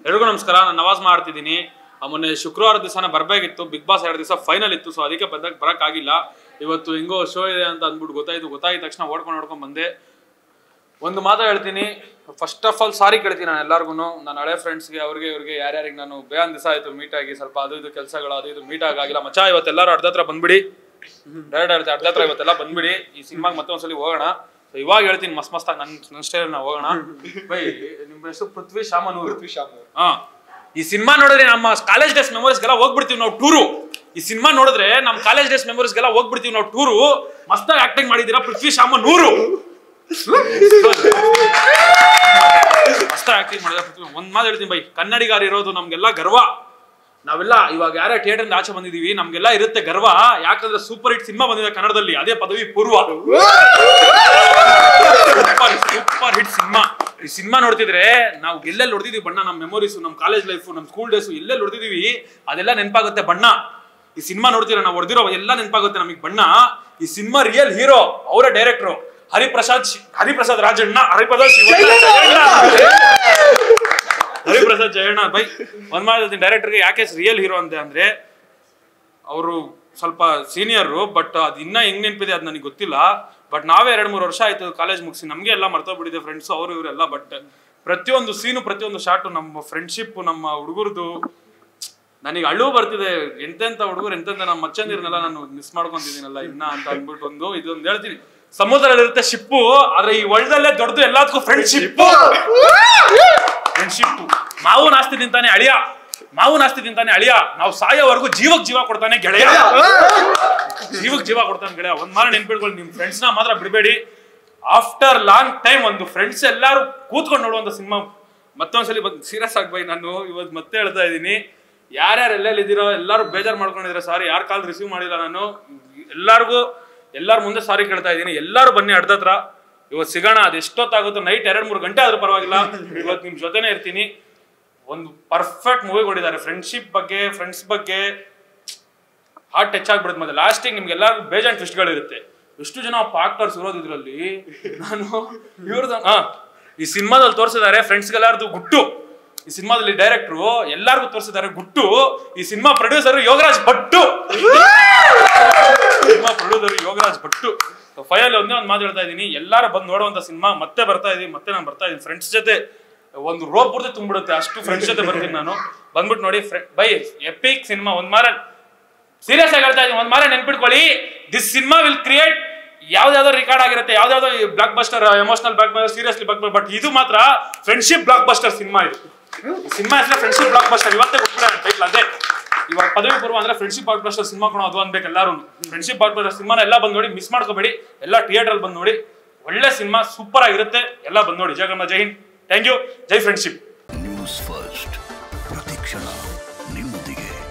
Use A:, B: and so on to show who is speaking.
A: ಎಲ್ರಿಗೂ ನಮಸ್ಕಾರ ನಾನು ನವಾಜ್ ಮಾಡ್ತಿದ್ದೀನಿ ಆ ಮೊನ್ನೆ ಶುಕ್ರವಾರ ದಿವಸನ ಬರಬೇಕಿತ್ತು ಬಿಗ್ ಬಾಸ್ ಎರಡು ದಿವಸ ಫೈನಲ್ ಇತ್ತು ಸೊ ಅದಕ್ಕೆ ಬಂದಾಗ ಬರೋಕ್ಕಾಗಿಲ್ಲ ಇವತ್ತು ಹೆಂಗೋ ಶೋ ಇದೆ ಅಂತ ಅಂದ್ಬಿಟ್ಟು ಗೊತ್ತಾಯ್ತು ಗೊತ್ತಾಗಿದ ತಕ್ಷಣ ಓಡ್ಕೊಂಡು ಓಡ್ಕೊಂಡು ಬಂದೆ ಒಂದು ಮಾತು ಹೇಳ್ತೀನಿ ಫಸ್ಟ್ ಆಫ್ ಆಲ್ ಸಾರಿ ಕೇಳ್ತೀನಿ ನಾನು ಎಲ್ಲರಿಗೂ ನನ್ನ ಹಳೆ ಫ್ರೆಂಡ್ಸ್ಗೆ ಅವ್ರಿಗೆ ಇವ್ರಿಗೆ ಯಾರ್ಯಾರಿಗೆ ನಾನು ಬೇನ್ ದಿವಸ ಆಯಿತು ಮೀಟ್ ಆಗಿ ಸ್ವಲ್ಪ ಅದು ಇದು ಕೆಲಸಗಳು ಅದು ಇದು ಮೀಟ್ ಆಗಿಲ್ಲ ಮಚ್ಚ ಇವತ್ತೆಲ್ಲರೂ ಅರ್ಧ ಹತ್ರ ಬಂದ್ಬಿಡಿ ಡೈರೆಕ್ಟ್ ಹೇಳ್ತೀನಿ ಅರ್ಧ ಹತ್ರ ಇವತ್ತೆಲ್ಲ ಬಂದ್ಬಿಡಿ ಈ ಸಿನಿಮಾಗೆ ಮತ್ತೆ ಒಂದ್ಸಲಿ ಹೋಗೋಣ ಸೊ ಇವಾಗ ಹೇಳ್ತೀನಿ ಮಸ್ತ್ ಮಸ್ತಾಗಿ ನನ್ನ ನನ್ನ ಸ್ಟೈಲ್ ನಾವು ಹೋಗೋಣ ಬೈ ನಿಮ್ಮ ಹೆಸರು ಪೃಥ್ವಿ ಶಾಮನೂರು ಹಾ ಈ ಸಿನಿಮಾ ನೋಡಿದ್ರೆ ನಮ್ಮ ಕಾಲೇಜ್ ಡೇಸ್ ಮೆಮೊರೀಸ್ಗೆಲ್ಲ ಹೋಗ್ಬಿಡ್ತೀವಿ ನಾವು ಟೂರು ಈ ಸಿನಿಮಾ ನೋಡಿದ್ರೆ ನಮ್ಮ ಕಾಲೇಜ್ ಡೇಸ್ ಮೆಮೊರೀಸ್ಗೆಲ್ಲ ಹೋಗ್ಬಿಡ್ತೀವಿ ನಾವು ಟೂರು ಮಸ್ತಾಗಿ ಆಕ್ಟಿಂಗ್ ಮಾಡಿದ್ದೀರಾ ಪೃಥ್ವಿ ಶಾಮನೂರು ಮಸ್ತಾಗಿ ಆಕ್ಟಿಂಗ್ ಮಾಡಿದ ಪೃಥ್ವಿ ಒಂದ್ ಮಾತು ಹೇಳ್ತೀನಿ ಬೈ ಕನ್ನಡಿಗಾರ ಇರೋದು ನಮ್ಗೆಲ್ಲ ಗರ್ವ ನಾವೆಲ್ಲ ಇವಾಗ ಯಾರೇ ಥಿಯೇಟರ್ ಆಚೆ ಬಂದಿದೀವಿ ನಮ್ಗೆಲ್ಲ ಇರುತ್ತೆ ಗರ್ವ ಯಾಕಂದ್ರೆ ಸೂಪರ್ ಹಿಟ್ ಸಿನಿಮಾ ಬಂದಿದೆ ಕನ್ನಡದಲ್ಲಿ ಅದೇ ಪದವಿ ಪೂರ್ವ ಸೂಪರ್ ಸೂಪರ್ ಹಿಟ್ ಸಿನಿಮಾ ಈ ಸಿನಿಮಾ ನೋಡ್ತಿದ್ರೆ ನಾವು ಎಲ್ಲೆಲ್ಲಿ ಹೊಡೆದಿದೀವಿ ಬಣ್ಣ ನಮ್ಮ ಮೆಮೊರೀಸ್ ನಮ್ಮ ಕಾಲೇಜ್ ಲೈಫ್ ನಮ್ಮ ಸ್ಕೂಲ್ ಡೇಸ್ ಎಲ್ಲೆಲ್ಲಿ ಹೊಡೆದಿದೀವಿ ಅದೆಲ್ಲ ನೆನಪಾಗುತ್ತೆ ಬಣ್ಣ ಈ ಸಿನಿಮಾ ನೋಡ್ತೀರಾ ನಾವು ಹೊಡೆದಿರೋ ಎಲ್ಲ ನೆನಪಾಗುತ್ತೆ ನಮಗೆ ಬಣ್ಣ ಈ ಸಿನಿಮಾ ರಿಯಲ್ ಹೀರೋ ಅವರೇ ಡೈರೆಕ್ಟ್ರು ಹರಿಪ್ರಸಾದ್ ಶಿ- ಹರಿಪ್ರಸಾದ್ ರಾಜಣ್ಣ ಹರಿಪ್ರಸಾದ್ ಶಿವಣ್ಣ ಜಯಣ್ಣ. ಹರಿಪ್ರಸಾದ್ ಜಯಣ್ಣ ಬೈ ಒಂದ್ ಮಾತು ಡೈರೆಕ್ಟರ್ಗೆ ಯಾಕೆ ರಿಯಲ್ ಹೀರೋ ಅಂತೆ ಅಂದ್ರೆ ಅವರು ಸ್ವಲ್ಪ ಸೀನಿಯರು ಬಟ್ ಅದು ಇನ್ನ ಹೆಂಗ್ ನೆನಪಿದೆ ಅದು ನನಗೆ ಗೊತ್ತಿಲ್ಲ ಬಟ್ ನಾವೇ ಎರಡು ಮೂರು ವರ್ಷ ಆಯ್ತು ಕಾಲೇಜ್ ಮುಗಿಸಿ ನಮಗೆ ಎಲ್ಲ ಮರ್ತೋಗ್ಬಿಟ್ಟಿದೆ ಫ್ರೆಂಡ್ಸ್ ಅವರು ಇವರೆಲ್ಲ ಬಟ್ ಪ್ರತಿಯೊಂದು ಸೀನು ಪ್ರತಿಯೊಂದು ಶಾಟು ನಮ್ಮ ಫ್ರೆಂಡ್ಶಿಪ್ ನಮ್ಮ ಹುಡುಗರದು ನನಗೆ ಅಳು ಬರ್ತಿದೆ ಎಂತೆಂತ ಹುಡುಗರು ಎಂತೆಂತ ನಮ್ಮ ಮಚ್ಚಂದಿರನ್ನೆಲ್ಲ ನಾನು ಮಿಸ್ ಮಾಡ್ಕೊಂತಿದ್ದೀನಲ್ಲ ಇನ್ನ ಅಂತ ಅಂದ್ಬಿಟ್ಟು ಒಂದು ಇದೊಂದು ಹೇಳ್ತೀನಿ ಸಮುದ್ರದಲ್ಲಿರುತ್ತೆ ಶಿಪ್ಪು ಆದ್ರೆ ಈ ವರ್ಲ್ಡಲ್ಲೇ ದೊಡ್ಡದು ಎಲ್ಲದಕ್ಕೂ ಫ್ರೆಂಡ್ಶಿಪ್ ಫ್ರೆಂಡ್ಶಿಪ್ ಮಾವು ನಾಸ್ತಿ ತಿಂತಾನೆ ಅಳಿಯ ಮಾವು ನಾಸ್ತಿ ತಿಂತಾನೆ ಅಳಿಯ ನಾವು ಸಾಯೋವರೆಗೂ ಜೀವಕ್ ಜೀವ ಕೊಡ್ತಾನೆ ಗೆಳೆಯ ಜೀವಕ್ ಜೀವ ಕೊಡ್ತಾನೆ ಗೆಳೆಯ ಒಂದ್ ಮಾರ ನೆನ್ಪಿಡ್ಕೊಳ್ಳಿ ನಿಮ್ ಫ್ರೆಂಡ್ಸ್ ನ ಮಾತ್ರ ಬಿಡಬೇಡಿ ಆಫ್ಟರ್ ಲಾಂಗ್ ಟೈಮ್ ಒಂದು ಫ್ರೆಂಡ್ಸ್ ಎಲ್ಲಾರು ಕೂತ್ಕೊಂಡು ನೋಡುವಂತ ಸಿನಿಮಾ ಮತ್ತೊಂದ್ಸಲಿ ಬಂದು ಸೀರಿಯಸ್ ಆಗ್ಬೈ ನಾನು ಇವತ್ತು ಮತ್ತೆ ಹೇಳ್ತಾ ಇದ್ದೀನಿ ಯಾರ್ಯಾರು ಎಲ್ಲೆಲ್ಲಿ ಇದ್ದೀರೋ ಎಲ್ಲರೂ ಬೇಜಾರು ಮಾಡ್ಕೊಂಡಿದ್ರೆ ಸಾರಿ ಯಾರ ಕಾಲ್ ರಿಸೀವ್ ಮಾಡಿಲ್ಲ ನಾನು ಎಲ್ಲಾರ್ಗೂ ಎಲ್ಲಾರ ಮುಂದೆ ಸಾರಿ ಕೇಳ್ತಾ ಇದ್ದೀನಿ ಎಲ್ಲರೂ ಬನ್ನಿ ಅಡ್ಡತ್ರ ಇವತ್ತು ಸಿಗೋಣ ಅದು ಎಷ್ಟೊತ್ತಾಗುತ್ತೋ ನೈಟ್ ಎರಡು ಮೂರು ಗಂಟೆ ಆದ್ರೂ ಪರವಾಗಿಲ್ಲ ಇವತ್ತು ನಿಮ್ ಜೊತೆನೇ ಇರ್ತೀನಿ ಒಂದು ಪರ್ಫೆಕ್ಟ್ ಮೂವಿ ಕೊಟ್ಟಿದ್ದಾರೆ ಫ್ರೆಂಡ್ಶಿಪ್ ಬಗ್ಗೆ ಫ್ರೆಂಡ್ಸ್ ಬಗ್ಗೆ ಹಾರ್ಟ್ ಟಚ್ ಆಗ್ಬಿಡುತ್ತೆ ಮತ್ತೆ ಲಾಸ್ಟಿಗೆ ನಿಮ್ಗೆ ಎಲ್ಲರಿಗೂ ಬೇಜಾನ್ ಟ್ವಿಸ್ಟ್ಗಳಿರುತ್ತೆ ಎಷ್ಟು ಜನ ಪಾಕ್ಟರ್ಸ್ ಇರೋದು ಇದ್ರಲ್ಲಿ ನಾನು ಇವ್ರದ್ದು ಹಾ ಈ ಸಿನಿಮಾದಲ್ಲಿ ತೋರಿಸಿದ್ದಾರೆ ಫ್ರೆಂಡ್ಸ್ಗೆಲ್ಲಾರ್ದು ಗುಟ್ಟು ಈ ಸಿನಿಮಾದಲ್ಲಿ ಡೈರೆಕ್ಟ್ರು ಎಲ್ಲಾರ್ಗೂ ತೋರಿಸಿದ್ದಾರೆ ಗುಟ್ಟು ಈ cinema producer Yogaraj Bhat cinema producer Yogaraj Bhat final ಒಂದೇ ಒಂದು ಮಾತು ಹೇಳ್ತಾ ಇದ್ದೀನಿ ಎಲ್ಲಾರು ಬಂದು ನೋಡುವಂತ ಸಿನಿಮಾ ಮತ್ತೆ ಬರ್ತಾ ಇದೀನಿ ಮತ್ತೆ ನಾನು ಬರ್ತಾ ಇದೀನಿ ಫ್ರೆಂಡ್ಸ್ ಜೊತೆ ಒಂದು ರೋಪ್ ಪೂರ್ತಿ ತುಂಬಿಡುತ್ತೆ ಅಷ್ಟು ಫ್ರೆಂಡ್ಸ್ ಜೊತೆ ಬರ್ತೀನಿ ನಾನು ಬಂದ್ಬಿಟ್ಟು ನೋಡಿ ಬೈ ಎಪಿಕ್ ಸಿನಿಮಾ ಒಂದ್ ಮಾರ ಸೀರಿಯಸ್ ಆಗಿ ಹೇಳ್ತಾ ಇದೀನಿ ಒಂದ್ ಮಾರ ನೆನ್ಪಿಟ್ಕೊಳ್ಳಿ ದಿಸ್ ಸಿನಿಮಾ ವಿಲ್ ಕ್ರಿಯೇಟ್ ಯಾವ್ದಾವ್ದೋ ರಿಕಾರ್ಡ್ ಆಗಿರುತ್ತೆ ಯಾವ್ದಾವ್ದೋ blockbuster emotional blockbuster seriously block but ಇದು ಮಾತ್ರ ಫ್ರೆಂಡ್ಶಿಪ್ ಬ್ಲಾಕ್ ಬಸ್ಟರ್ ಸಿನಿಮಾ ಇದು ಸಿನಿಮಾ ಹೆಸರು ಫ್ರೆಂಡ್ಶಿಪ್ ಬ್ಲಾಕ್ ಬಸ್ಟರ್ ಇವತ್ತೇ ಕೊಟ್ಬಿಡೋಣ ಟೈಟ್ಲ್ ಅದೇ ಇವಾಗ ಪದವಿ ಪೂರ್ವ ಅಂದ್ರೆ ಫ್ರೆಂಡ್ಶಿಪ್ ಬ್ಲಾಕ್ ಬಸ್ಟರ್ ಸಿನಿಮಾ ಕೊಡೋ ಅದು ಅನ್ಬೇಕು ಎಲ್ಲರೂ ಫ್ರೆಂಡ್ಶಿಪ್ ಬ್ಲಾಕ್ ಬಸ್ಟರ್ ಸಿನಿಮಾನ ಎಲ್ಲ ಬಂದ್ ನೋಡಿ ಮಿಸ್ ಮಾಡ್ಕೋಬೇಡಿ ಎಲ್ಲ ಥಿಯೇಟರ್ ಬಂದ್ ನೋಡಿ ಒಳ್ಳೆ ಸಿನಿಮಾ ಸೂಪರ್ ಆಗಿರುತ್ತೆ ಎಲ್ಲ ಬಂದ್ ನೋಡಿ ಜಗಮ್ಮ Jai Hind thank you Jai friendship
B: news first ಪ್ರತಿಕ್ಷಣ ನಿಮ್ಮೊಂದಿಗೆ